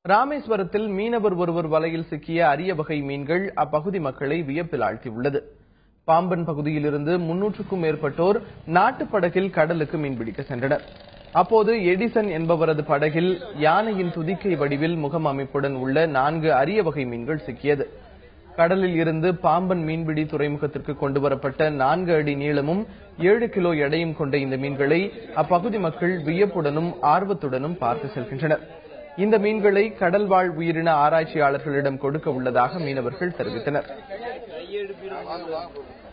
ராமேஸ்வரத்தில் மீனவர் ஒருவர் வலையில் சிக்கிய அரிய வகை மீன்கள் அப்பகுதி மக்களை வியப்பில் ஆழ்த்தியுள்ளது பாம்பன் பகுதியிலிருந்து முன்னூற்றுக்கும் மேற்பட்டோர் நாட்டுப் படகில் கடலுக்கு மீன்பிடிக்க சென்றனர் அப்போது எடிசன் என்பவரது படகில் யானையின் துதிக்கை வடிவில் முகம் அமைப்புடன் உள்ள நான்கு அரிய வகை மீன்கள் சிக்கியது கடலில் இருந்து பாம்பன் மீன்பிடி துறைமுகத்திற்கு கொண்டு வரப்பட்ட நான்கு அடி நீளமும் ஏழு கிலோ எடையும் கொண்ட இந்த மீன்களை அப்பகுதி மக்கள் வியப்புடனும் ஆர்வத்துடனும் பார்த்து செல்கின்றனர் இந்த மீன்களை கடல்வாழ் உயிரின ஆராய்ச்சியாளர்களிடம் கொடுக்க உள்ளதாக மீனவர்கள் தெரிவித்தனர்